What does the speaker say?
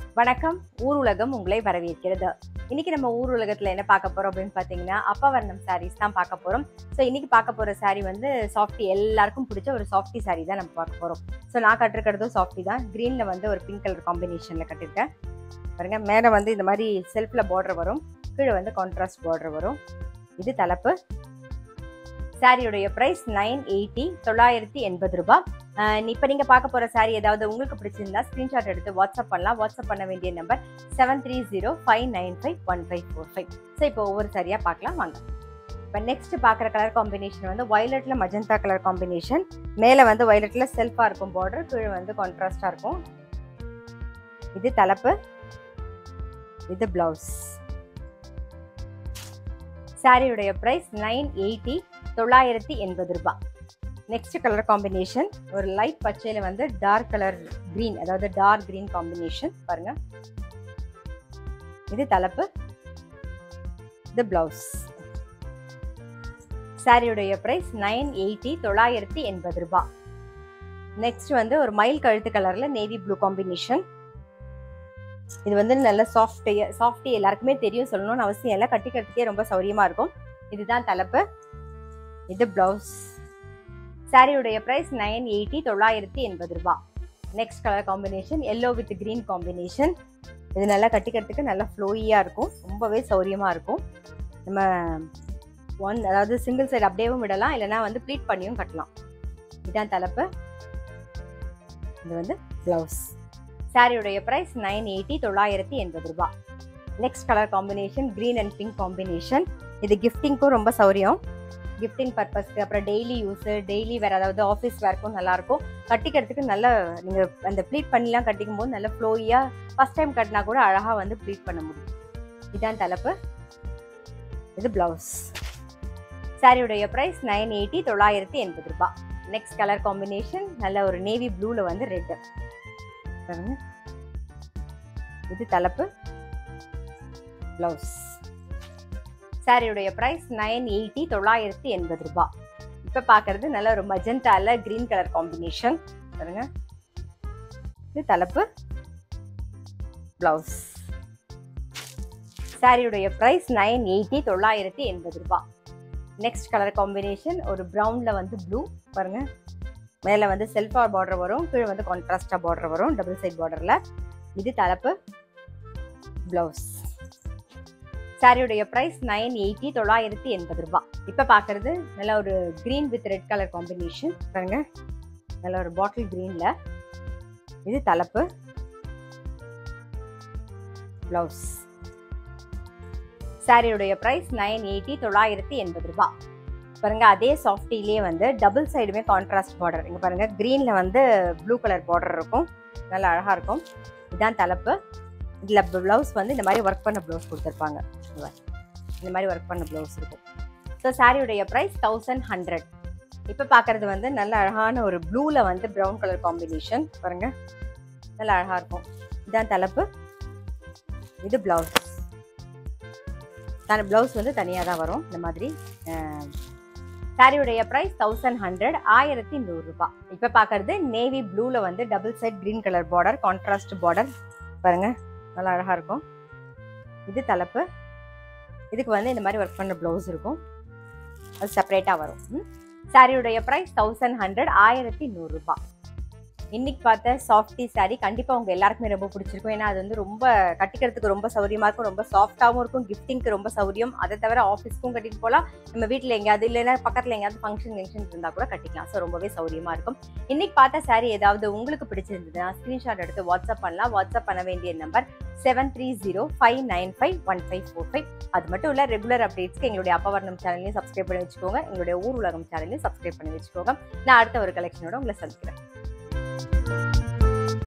வணக்கம் ஊர் உலகம் உங்களை வரவேற்கிறது இன்னைக்கு நம்ம ஊர் உலகத்துல என்ன பார்க்க போறோம் அப்படின்னு பாத்தீங்கன்னா அப்பவர்ணம் சாரீஸ் தான் பார்க்க போறோம் ஸோ இன்னைக்கு பார்க்க போற saree வந்து சாஃப்டி எல்லாருக்கும் பிடிச்ச ஒரு சாஃப்டி saree தான் நம்ம பார்க்க போறோம் ஸோ நான் கட்டிருக்கிறதும் சாஃப்டி தான் கிரீன்ல வந்து ஒரு பிங்க் கலர் காம்பினேஷன்ல கட்டிருக்கேன் பாருங்க மேலே வந்து இந்த மாதிரி செல்ஃப்ல பார்டர் வரும் கீழே வந்து கான்ட்ராஸ்ட் பார்டர் வரும் இது தலைப்பு சாரியுடைய ப்ரைஸ் நைன் எயிட்டி தொள்ளாயிரத்தி எண்பது ரூபாய் இப்போ நீங்கள் பார்க்க போகிற சாரி ஏதாவது உங்களுக்கு பிடிச்சிருந்தா ஸ்க்ரீன்ஷாட் எடுத்து வாட்ஸ்அப் பண்ணலாம் வாட்ஸ்அப் பண்ண வேண்டிய number seven three zero five nine five one five four five so இப்போ ஒவ்வொரு சாரியாக பார்க்கலாம் வாங்க இப்போ நெக்ஸ்ட் பார்க்குற கலர் காம்பினேஷன் வந்து வயலட்ல மஜந்தா கலர் காம்பினேஷன் மேலே வந்து வயலட்ல செல்ஃபாக இருக்கும் பார்டர் கீழே வந்து கான்ட்ராஸ்டாக இருக்கும் இது தலைப்பு இது பிளவுஸ் சாரியுடைய ப்ரைஸ் நைன் எயிட்டி தொள்ளாயிரத்தி எண்பது ரூபாய் நெக்ஸ்ட் கலர் காம்பினேஷன் ஒரு லைட் பச்சையில் வந்து டார்க் கலர் green அதாவது டார்க் green காம்பினேஷன் பாருங்க இது தலைப்பு இது பிளவுஸ் சாரியுடைய ப்ரைஸ் நைன் எயிட்டி தொள்ளாயிரத்தி எண்பது ரூபாய் நெக்ஸ்ட் வந்து ஒரு மயில் கழுத்து கலர்ல நேவி ப்ளூ காம்பினேஷன் இது வந்து நல்ல சாஃப்ட் சாஃப்ட் எல்லாருக்குமே தெரியும் சொல்லணும்னு அவசியம் இல்லை கட்டிக்கிறதுக்கே ரொம்ப சௌரியமா இருக்கும் இதுதான் தலைப்பு இது பிளவுஸ் சாரியுடைய ப்ரைஸ் நைன் எயிட்டி தொள்ளாயிரத்தி எண்பது ரூபாய் next colour combination yellow with green combination இது நல்லா கட்டிக்கிறதுக்கு நல்லா ஃப்ளோயியாக இருக்கும் ரொம்பவே சௌரியமாக இருக்கும் நம்ம ஒன் அதாவது சிங்கிள் சைடு அப்படியேவும் விடலாம் இல்லைனா வந்து ப்ளீட் பண்ணியும் கட்டலாம் இதுதான் தலைப்பு இது வந்து பிளவுஸ் சாரியுடைய ப்ரைஸ் நைன் எயிட்டி தொள்ளாயிரத்தி எண்பது ரூபாய் next colour combination green and pink combination இது கிஃப்டிங்க்கும் ரொம்ப சௌரியம் கிஃப்டிங் பர்பஸ்க்கு அப்புறம் டெய்லி யூஸு டெய்லி வேறு அதாவது ஆஃபீஸ் வேர்க்கும் நல்லாயிருக்கும் கட்டிக்கிறதுக்கு நல்ல நீங்கள் அந்த ப்ளீட் பண்ணிலாம் கட்டிக்கும் போது நல்ல ஃப்ளோயியாக ஃபஸ்ட் டைம் கட்டினா கூட அழகாக வந்து ப்ளீட் பண்ண முடியும் இதான் தலைப்பு இது பிளவுஸ் சாரியுடைய ப்ரைஸ் நைன் எயிட்டி தொள்ளாயிரத்தி எண்பது ரூபாய் நெக்ஸ்ட் கலர் காம்பினேஷன் நல்ல ஒரு நேவி ப்ளூவில் வந்து ரெட்டு பாருங்க இது தலைப்பு பிளவுஸ் சாரியுடைய ப்ரைஸ் நைன் எயிட்டி தொள்ளாயிரத்தி எண்பது ரூபாய் இப்போ பார்க்கறது நல்ல ஒரு மஜந்தால கிரீன் கலர் காம்பினேஷன் பாருங்க இது தலைப்பு பிளவுஸ் சாரியுடைய ப்ரைஸ் நைன் எயிட்டி தொள்ளாயிரத்தி எண்பது ரூபாய் நெக்ஸ்ட் கலர் காம்பினேஷன் ஒரு ப்ரௌனில் வந்து ப்ளூ பாருங்க மேலே வந்து செல்ஃபா பார்டர் வரும் கீழே வந்து கான்ட்ராஸ்டாக பார்டர் வரும் டபுள் சைட் பார்டரில் இது தலைப்பு பிளவுஸ் சாரியுடைய ப்ரைஸ் நைன் எயிட்டி தொள்ளாயிரத்தி எண்பது ரூபாய் இப்போ பார்க்கறது நல்ல ஒரு green with red colour combination பாருங்க நல்ல ஒரு பாட்டில் க்ரீனில் இது தலைப்பு பிளவுஸ் சாரியுடைய ப்ரைஸ் நைன் எயிட்டி தொள்ளாயிரத்தி எண்பது ரூபாய் பாருங்க அதே சாஃப்டிலேயே வந்து டபுள் சைடுமே கான்ட்ராஸ்ட் பார்டர் இங்கே பாருங்க க்ரீனில் வந்து ப்ளூ கலர் பார்டர் இருக்கும் நல்லா அழகாக இருக்கும் இதுதான் தலைப்பு இதில் ப்ளவுஸ் வந்து இந்த மாதிரி ஒர்க் பண்ண ப்ளவுஸ் கொடுத்துருப்பாங்க இந்த மாதிரி ஒர்க் பண்ண ப்ளவுஸ் இருக்கும் ஸோ சாரியுடைய ப்ரைஸ் தௌசண்ட் ஹண்ட்ரட் இப்போ பார்க்குறது வந்து நல்ல அழகான ஒரு ப்ளூவில் வந்து ப்ரௌன் கலர் காம்பினேஷன் பாருங்க நல்ல அழகாக இருக்கும் இதுதான் தலைப்பு இது ப்ளவுஸ் தன் ப்ளவுஸ் வந்து தனியாக தான் வரும் இந்த மாதிரி சாரியுடைய ப்ரைஸ் தௌசண்ட் ஹண்ட்ரட் ஆயிரத்தி நூறுரூபா இப்போ பார்க்கறது நேவி ப்ளூவில் வந்து double side green colour border contrast border பாருங்க நல்லா அழகாக இருக்கும் இது தலைப்பு இதுக்கு வந்து இந்த மாதிரி ஒர்க் பண்ண ப்ளவுஸ் இருக்கும் அது செப்பரேட்டாக வரும் சாரியுடைய ப்ரைஸ் தௌசண்ட் ஹண்ட்ரட் ஆயிரத்தி நூறுரூபா இன்னைக்கு பார்த்த சாஃப்டி சாரி கண்டிப்பாக உங்கள் எல்லாருக்குமே ரொம்ப பிடிச்சிருக்கும் ஏன்னா அது வந்து ரொம்ப கட்டிக்கிறதுக்கு ரொம்ப சௌரியமாக இருக்கும் ரொம்ப சாஃப்டாகவும் இருக்கும் கிஃப்டிங்க்கு ரொம்ப சௌரியம் அதை தவிர ஆஃபீஸ்க்கும் கட்டிட்டு போகலாம் நம்ம வீட்டில் எங்கேயாவது இல்லைன்னா பக்கத்தில் எங்கேயாவது ஃபங்க்ஷன் ஃபங்க்ஷன் இருந்தால் கூட கட்டிக்கலாம் ஸோ ரொம்பவே சௌரியமாக இருக்கும் இன்னைக்கு பார்த்த சாரி ஏதாவது உங்களுக்கு பிடிச்சிருந்ததுன்னா ஸ்க்ரீன்ஷாட் எடுத்து வாட்ஸ்அப் பண்ணலாம் வாட்ஸ்அப் பண்ண வேண்டிய number seven three zero five nine five one five four five அது மட்டும் இல்லை ரெகுலர் அப்டேட்ஸ்க்கு எங்களுடைய அப்பவர்ணம் சேனலையும் சப்ஸ்கிரைப் பண்ணி வச்சுக்கோங்க எங்களுடைய ஊர் உலகம் சேனலையும் சப்ஸ்கிரைப் பண்ணி வச்சுக்கோங்க நான் அடுத்த ஒரு கலெக்ஷனோட உங்களை சந்திக்கிறேன்